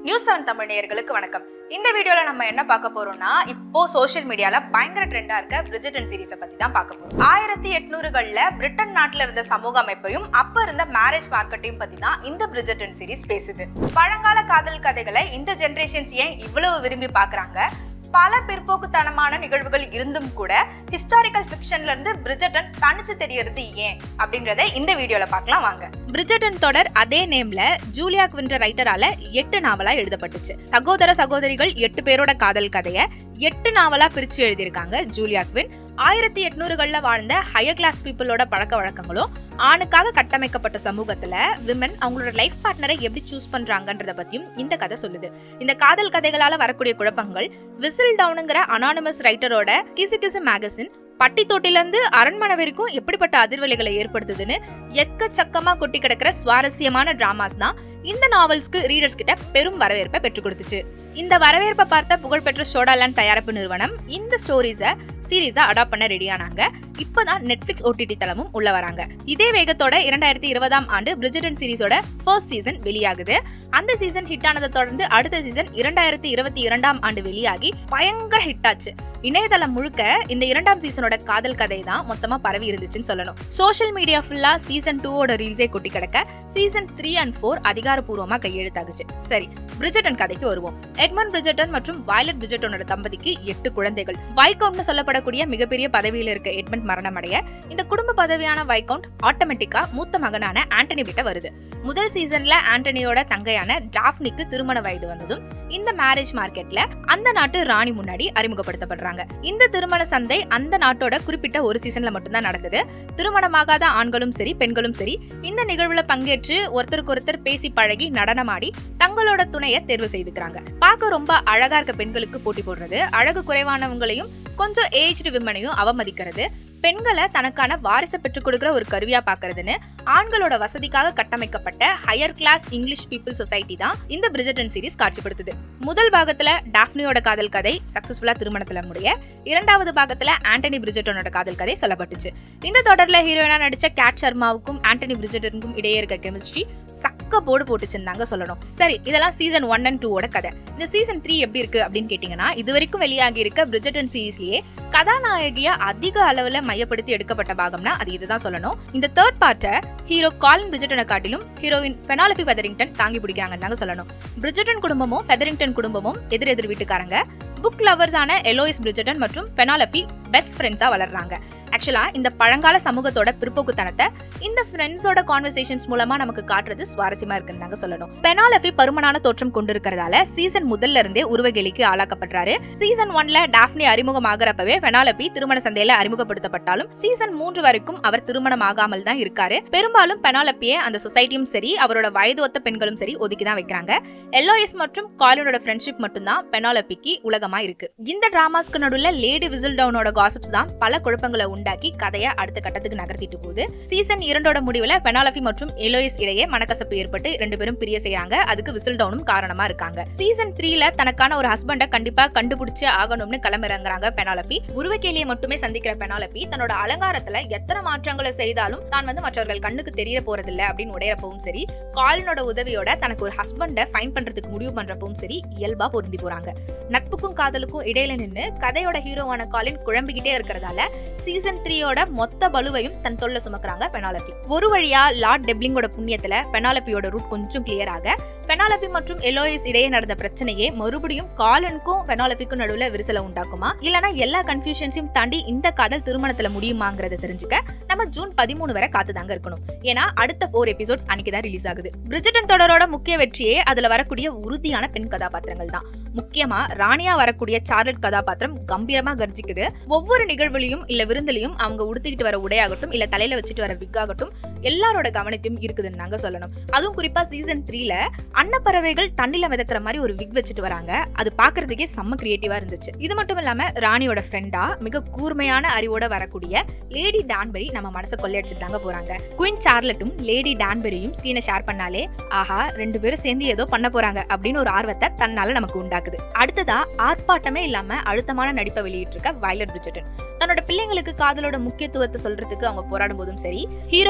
news seven Tamil நேயர்களுக்கு வணக்கம் இந்த வீடியோல நம்ம என்ன பார்க்க போறோம்னா இப்போ சோஷியல் மீடியால பயங்கர ட்ரெண்டா இருக்க பிரிஜிட்டன் சீரிஸை பத்தி தான் பார்க்க போறோம் ஆயிரத்தி எட்நூறுகள்ல பிரிட்டன் நாட்டுல இருந்த சமூக அமைப்பையும் அப்ப இருந்த மேரேஜ் மார்க்கெட்டையும் பத்தி தான் இந்த பிரிஜிட்டன் சீரிஸ் பேசுது பழங்கால காதல் கதைகளை இந்த ஜெனரேஷன்ஸ் ஏன் இவ்வளவு விரும்பி பார்க்கறாங்க பல பிற்போக்குத்தனமான நிகழ்வுகள் இருந்தும் கூட ஹிஸ்டாரிக்கல் ஃபிக்ஷன்ல இருந்து பிரிஜட்டன் தனிச்சு தெரியறது ஏன் அப்படின்றத இந்த வீடியோல பார்க்கலாம் வாங்க பிரிஜட்டன் தொடர் அதே நேம்ல ஜூலியா குவின்ற ரைட்டரால எட்டு நாவலா எழுதப்பட்டுச்சு சகோதர சகோதரிகள் எட்டு பேரோட காதல் கதைய எட்டு நாவலா பிரிச்சு எழுதியிருக்காங்க ஜூலியா குவின் ஆயிரத்தி எட்நூறுகள்ல வாழ்ந்த ஹையர் கிளாஸ் பீப்புளோட பழக்க வழக்கங்களும் ஆணுக்காக கட்டமைக்கப்பட்ட சமூகத்துல விமன் அவங்களோட லைஃப் பார்ட்னரை எப்படி சூஸ் பண்றாங்கன்றத பத்தியும் இந்த கதை சொல்லுது இந்த காதல் கதைகளால வரக்கூடிய குழப்பங்கள் விசில் டவுனுங்கிற அனானிமஸ் ரைட்டரோட கிசு கிசு மேகசின் பட்டி தொட்டில இருந்து அரண்மனை வரைக்கும் எப்படிப்பட்ட அதிர்வலைகளை ஏற்படுத்துதுன்னு எக்கச்சக்கமா கொட்டி கிடக்கிற சுவாரஸ்யமான டிராமாஸ் தான் இந்த நாவல்ஸ்க்கு ரீடர்ஸ் கிட்ட பெரும் வரவேற்பை பெற்றுக் கொடுத்துச்சு இந்த வரவேற்பை பார்த்த புகழ்பெற்ற சோடாலேண்ட் தயாரிப்பு நிறுவனம் இந்த ஸ்டோரிஸை சீரீஸா அடாப்ட் பண்ண ரெடியானாங்க இப்பதான் நெட்ஃபிளிக்ஸ் ஓடிடி தளமும் உள்ள வராங்க இதே வேகத்தோட இரண்டாயிரத்தி இருபதாம் ஆண்டு பிரிஜிடன் சீரிஸோட ஃபர்ஸ்ட் சீசன் வெளியாகுது அந்த சீசன் ஹிட் ஆனதை தொடர்ந்து அடுத்த சீசன் இரண்டாயிரத்தி இருபத்தி இரண்டாம் ஆண்டு வெளியாகி பயங்கர ஹிட் ஆச்சு இணையதளம் முழுக்க இந்த இரண்டாம் சீசனோட காதல் கதை தான் மொத்தமா பரவி இருந்துச்சுன்னு சொல்லணும் சோஷியல் மீடியா ஃபுல்லா சீசன் டூவோட ரீல்ஸே கொட்டி கிடக்க சீசன் த்ரீ அண்ட் ஃபோர் அதிகாரப்பூர்வமா கையெழுத்தாகுச்சு சரி பிரிஜட்டன் கதைக்கு வருவோம் எட்மண்ட் பிரிஜட்டன் மற்றும் வயலட் பிரிஜட்டனோட தம்பதிக்கு எட்டு குழந்தைகள் வைகவுண்ட்னு சொல்லப்படக்கூடிய மிகப்பெரிய பதவியில் இருக்க எட்மண்ட் மரணமடைய இந்த குடும்ப பதவியான வைகவுண்ட் ஆட்டோமேட்டிக்கா மூத்த மகனான ஆண்டனி கிட்ட வருது முதல் சீசன்ல ஆண்டனியோட தங்கையான டாஃப்னிக்கு திருமண வயது வந்ததும் இந்த மேரேஜ் மார்க்கெட்ல அந்த நாட்டு ராணி முன்னாடி அறிமுகப்படுத்தப்படுறாங்க இந்த திருமண சந்தை அந்த நாட்டோட குறிப்பிட்ட ஒரு சீசன்ல மட்டும்தான் நடக்குது திருமணமாகாத ஆண்களும் சரி பெண்களும் சரி இந்த நிகழ்வுல பங்கேற்று ஒருத்தருக்கு ஒருத்தர் பேசி பழகி நடனமாடி தங்களோட துணையை தேர்வு செய்துக்கிறாங்க பார்க்க ரொம்ப அழகா இருக்க பெண்களுக்கு போட்டி போடுறது அழகு குறைவானவங்களையும் கொஞ்சம் ஏஜ்டு விமனையும் அவமதிக்கிறது பெண்களை தனக்கான வாரிசை பெற்றுக் கொடுக்கிற ஒரு கருவியா பாக்குறதுன்னு ஆண்களோட வசதிக்காக கட்டமைக்கப்பட்ட higher class English people society தான் இந்த பிரிஜட்டன் சீரிஸ் காட்சிப்படுத்துது முதல் பாகத்துல டாஃப்னியோட காதல் கதை சக்சஸ்ஃபுல்லா திருமணத்துல முடிய இரண்டாவது பாகத்துல ஆண்டனி பிரிஜட்டனோட காதல் கதை சொல்லப்பட்டுச்சு இந்த தொடர்ல ஹீரோயினா நடிச்ச கேட் சர்மாவுக்கும் ஆண்டனி பிரிஜட்டனுக்கும் இடையே இருக்க கெமிஸ்ட்ரி சக்க போடு போட்டுச்சுன்னு சொல்லணும் சரி இதெல்லாம் சீசன் ஒன் அண்ட் டூவோட கதை இந்த சீசன் த்ரீ எப்படி இருக்கு அப்படின்னு கேட்டீங்கன்னா இது வரைக்கும் வெளியாகி இருக்க பிரிஜட்டன் சீரீஸ்லயே கதாநாயகிய அதிக அளவுல மையப்படுத்தி எடுக்கப்பட்ட பாகம்னா அது இதுதான் சொல்லணும் இந்த தேர்ட் பார்ட்டை ஹீரோ காலின் பிரிஜட்டனை காட்டிலும் ஹீரோயின் பெனாலபி பெதரிங்டன் தாங்கி பிடிக்கிறாங்கன்னு சொல்லணும் பிரிஜட்டன் குடும்பமும் பெதரிங்டன் குடும்பமும் எதிர் எதிர் வீட்டுக்காரங்க புக் லவர்ஸான எலோயிஸ் பிரிஜட்டன் மற்றும் பெனாலபி பெஸ்ட் ஃப்ரெண்ட்ஸா வளர்றாங்க ஆக்சுவலா இந்த பழங்கால சமூகத்தோட பிற்போக்குத்தனத்தை இந்த ஃப்ரெண்ட்ஸோட கான்வர்சேஷன்ஸ் மூலமா நமக்கு காட்டுறது சுவாரஸ்யமா இருக்குன்னு தாங்க சொல்லணும் பெனாலபி பருமனான தோற்றம் கொண்டிருக்கிறதால சீசன் முதல்ல இருந்தே உருவகேலிக்கு ஆளாக்கப்படுறாரு சீசன் ஒன்ல டாஃப்னி அறிமுகமாகறப்பவே பெனாலபி திருமண சந்தையில அறிமுகப்படுத்தப்பட்டாலும் சீசன் மூன்று வரைக்கும் அவர் திருமணம் ஆகாமல் தான் இருக்காரு பெரும்பாலும் பெனாலப்பியை அந்த சொசைட்டியும் சரி அவரோட வயது ஒத்த பெண்களும் சரி ஒதுக்கி தான் வைக்கிறாங்க எல்லோயிஸ் மற்றும் காலினோட ஃப்ரெண்ட்ஷிப் மட்டும்தான் பெனாலப்பிக்கு உலகமா இருக்கு இந்த டிராமாஸ்க்கு நடுவுல லேடி விசில் டவுனோட காசிப்ஸ் தான் பல குழப்பங்களை உண்டாக்கி கதையை அடுத்த கட்டத்துக்கு நகர்த்திட்டு போகுது சீசன் இரண்டோட முடிவுல பெனாலபி மற்றும் எலோயிஸ் இடையே மனக்கசப்பு ஏற்பட்டு ரெண்டு பேரும் பிரிய செய்யறாங்க அதுக்கு விசில் டவுனும் காரணமா இருக்காங்க சீசன் த்ரீல தனக்கான ஒரு ஹஸ்பண்ட கண்டிப்பா கண்டுபிடிச்சு ஆகணும்னு கிளம்பிறங்குறாங்க பெனாலபி உருவக்கேலியை மட்டுமே சந்திக்கிற பெனாலபி தன்னோட அலங்காரத்துல எத்தனை மாற்றங்களை செய்தாலும் தான் வந்து மற்றவர்கள் கண்ணுக்கு தெரிய போறதில்ல அப்படின்னு உடையறப்பவும் சரி காலினோட உதவியோட தனக்கு ஒரு ஹஸ்பண்ட ஃபைன் பண்றதுக்கு முடிவு பண்றப்பவும் சரி இயல்பா பொருந்தி போறாங்க நட்புக்கும் காதலுக்கும் இடையில நின்னு கதையோட ஹீரோவான காலின் குழம்பிக்கிட்டே இருக்கிறதால சீசன் த்ரீயோட மொத்த பலுவையும் தன் தொல்ல சுமக்குறாங்க பெனாலபி ஒரு வழியா லார்ட் டெப்ளிங்கோட புண்ணியத்துல பெனாலபியோட ரூட் கொஞ்சம் கிளியர் ஆக பெனாலபி மற்றும் எலோயிஸ் இடையே நடந்த பிரச்சனையே மறுபடியும் காலனுக்கும் பெனாலபிக்கும் நடுவுல விரிசலை உண்டாக்குமா இல்லனா எல்லா கன்ஃபியூஷன்ஸையும் தாண்டி இந்த காதல் திருமணத்துல முடியுமாங்கிறத தெரிஞ்சுக்க நம்ம ஜூன் பதிமூணு வரை காத்துதாங்க இருக்கணும் ஏன்னா அடுத்த ஃபோர் எபிசோட்ஸ் அன்னைக்கு தான் ரிலீஸ் ஆகுது பிரிஜட்டன் தொடரோட முக்கிய வெற்றியே அதுல வரக்கூடிய உறுதியான பெண் கதாபாத்திரங்கள் தான் முக்கியமா ராணியா வரக்கூடிய சார்லட் கதாபாத்திரம் கம்பீரமா கர்ஜிக்குது ஒவ்வொரு நிகழ்வுலையும் இல்ல விருந்துலையும் அவங்க உடுத்திக்கிட்டு வர உடையாகட்டும் இல்ல தலையில வச்சுட்டு வர விக் ஆகட்டும் எல்லாரோட கவனத்தையும் இருக்குதுன்னு நாங்க சொல்லணும் அதுவும் குறிப்பா சீசன் த்ரீல அன்னப்பறவைகள் தண்ணில மிதக்கிற மாதிரி ஒரு விக் வச்சுட்டு வராங்க அது பாக்குறதுக்கே செம்ம கிரியேட்டிவா இருந்துச்சு இது மட்டும் இல்லாம ராணியோட ஃப்ரெண்டா மிக கூர்மையான அறிவோட வரக்கூடிய லேடி டான்பெரி நம்ம மனசை கொள்ளையடிச்சுட்டு தாங்க போறாங்க குயின் சார்லட்டும் லேடி டான்பெரியும் ஸ்கிரீனை ஷேர் பண்ணாலே ஆஹா ரெண்டு பேரும் சேர்ந்து ஏதோ பண்ண போறாங்க அப்படின்னு ஒரு ஆர்வத்தை தன்னால நமக்கு உண்டாக்குது அடுத்ததா ஆர்ப்பாட்டமே இல்லாம அழுத்தமான நடிப்பை வெளியிட்டு இருக்க வயலட் பிரிஜட்டன் தன்னோட பிள்ளைங்களுக்கு காதலோட முக்கியத்துவத்தை சொல்றதுக்கு அவங்க போராடும் போதும் சரி ஹீரோ ஹீரோயின்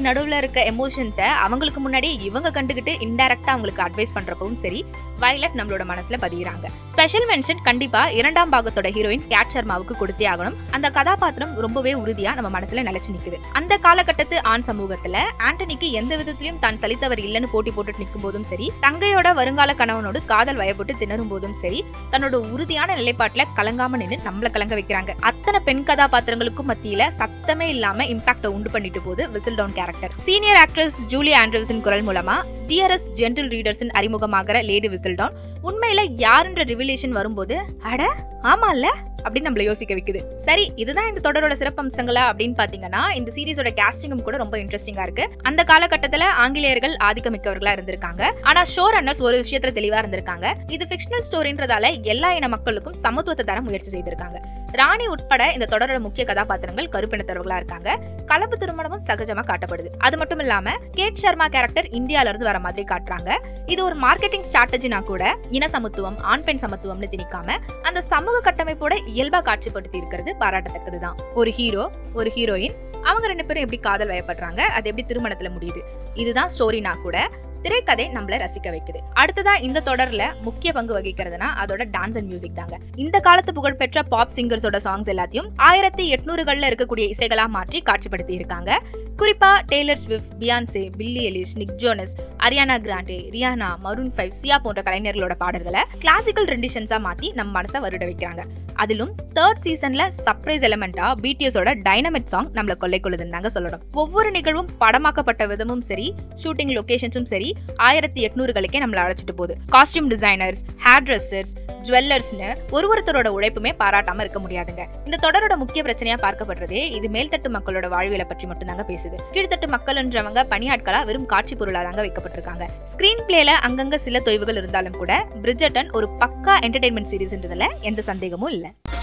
நடுவுல இருக்க எமோஷன்ஸை அவங்களுக்கு முன்னாடி இவங்க கண்டுகிட்டு இன்டைரக்டா அவங்களுக்கு அட்வைஸ் பண்றப்பவும் சரி வயலட் நம்மளோட மனசுல பதிகிறாங்க ஸ்பெஷல் மென்ஷன் கண்டிப்பா இரண்டாம் பாகத்தோட ஹீரோயின் கேட் சர்மாவுக்கு கொடுத்தே ஆகணும் அந்த கதாபாத்திரம் ரொம்பவே உறுதியா நம்ம மனசுல நிலைச்சு நிக்குது அந்த காலகட்டத்து ஆண் சமூகத்துல ஆண்டனிக்கு எந்த விதத்திலையும் தான் சலித்தவர் இல்லைன்னு போட்டி போட்டுட்டு நிற்கும் போதும் சரி தங்கையோட வருங்கால கணவனோடு காதல் வயப்பட்டு திணறும் போதும் சரி தன்னோட உறுதியான நிலைப்பாட்டுல கலங்காம நின்னு நம்மள கலங்க வைக்கிறாங்க அத்தனை பெண் கதாபாத்திரங்களுக்கும் மத்தியில சத்தமே இல்லாம இம்பாக்ட உண்டு பண்ணிட்டு போகுது Whistledown character senior actress Julie ஆண்ட்ரூஸின் குரல் மூலமா டியரஸ் ஜென்ரல் ரீடர்ஸின் அறிமுகமாகிற லேடி விசில் டவுன் உண்மையில யாருன்ற ரிவிலேஷன் வரும்போது அட ஆமா இல்ல அப்படின்னு நம்மள யோசிக்க வைக்குது சரி இதுதான் இந்த தொடரோட சிறப்பம்சங்களா அப்படின்னு பாத்தீங்கன்னா இந்த சீரிஸோட கேஸ்டிங்கும் கூட ரொம்ப இன்ட்ரெஸ்டிங்கா இருக்கு அந்த காலகட்டத்துல ஆங்கிலேயர்கள் ஆதிக்கமிக்கவர்களா இருந்திருக்காங்க ஆனா ஷோ ரன்னர்ஸ் ஒரு விஷயத்துல தெளிவா இருந்திருக்காங்க இது ஃபிக்ஷனல் ஸ்டோரின்றதால எல்லா இன மக்களுக்கும் சமத்துவத்தை தர முயற்சி செய்திருக்காங்க ராணி உட்பட இந்த தொடரோட முக்கிய கதாபாத்திரங்கள் கருப்பினத்தவர்களா இருக்காங்க கலப்பு திருமணமும் சகஜமா காட்டப்படுது அது மட்டும் இல்லாம கேட் சர்மா கேரக்டர் இந்தியால இருந்து வர மாதிரி காட்டுறாங்க இது ஒரு மார்க்கெட்டிங் ஸ்ட்ராட்டஜினா கூட இன சமத்துவம் ஆண் பெண் சமத்துவம்னு திணிக்காம அந்த சமூக கட்டமைப்போட இயல்பா காட்சிப்படுத்தி இருக்கிறது பாராட்டத்தக்கதுதான் ஒரு ஹீரோ ஒரு ஹீரோயின் அவங்க ரெண்டு பேரும் எப்படி காதல் வயப்படுறாங்க அது எப்படி திருமணத்துல முடியுது இதுதான் ஸ்டோரினா கூட திரைக்கதை நம்மள ரசிக்க வைக்குது அடுத்ததா இந்த தொடர்ல முக்கிய பங்கு வகிக்கிறதுனா அதோட டான்ஸ் அண்ட் மியூசிக் தாங்க இந்த காலத்து புகழ்பெற்ற பாப் சிங்கர்ஸோட சாங்ஸ் எல்லாத்தையும் ஆயிரத்தி எட்நூறுகள்ல இருக்கக்கூடிய இசைகளா மாற்றி காட்சிப்படுத்தி இருக்காங்க குறிப்பா Taylor Swift Beyonce Billie Eilish Nick Jonas Ariana Grande Rihanna Maroon Five Sia போன்ற கலைஞர்களோட பாடல்களை கிளாசிக்கல் ரெண்டிஷன்ஸா மாத்தி நம்ம மனசை வருட வைக்கிறாங்க அதிலும் தேர்ட் சீசன்ல சர்ப்ரைஸ் எலமெண்டா பிடிஎஸோட டைனமிக் சாங் நம்மள கொள்ளை கொள்ளுதுன்னு தாங்க சொல்லணும் ஒவ்வொரு நிகழ்வும் படமாக்கப்பட்ட விதமும் சரி ஷூட்டிங் லொகேஷன்ஸும் சரி ஆயிரத்தி எட்நூறுகளுக்கே நம்மள அழைச்சிட்டு போகுது காஸ்டியூம் டிசைனர்ஸ் ஹேர் ட்ரெஸ்ஸர்ஸ் ஜுவல்லர்ஸ்னு ஒரு ஒருத்தரோட உழைப்புமே பாராட்டாம இருக்க முடியாதுங்க இந்த தொடரோட முக்கிய பிரச்சனையா பார்க்கப்படுறதே இது மேல்தட்டு மக்களோட வாழ்வியலை பற்றி மட்டும்தாங்க பேசுது கீழ்த்தட்டு மக்கள்ன்றவங்க பணியாட்களா வெறும் காட்சி பொருளா தாங்க வைக்கப்பட்டிருக்காங்க ஸ்கிரீன் பிளேல அங்கங்க சில தொய்வுகள் இருந்தாலும் கூட பிரிஜட்டன் ஒரு பக்கா என்டர்டைன்மெண்ட் சீரிஸ்ன்றதுல எந்த சந்தேகமும் இல்ல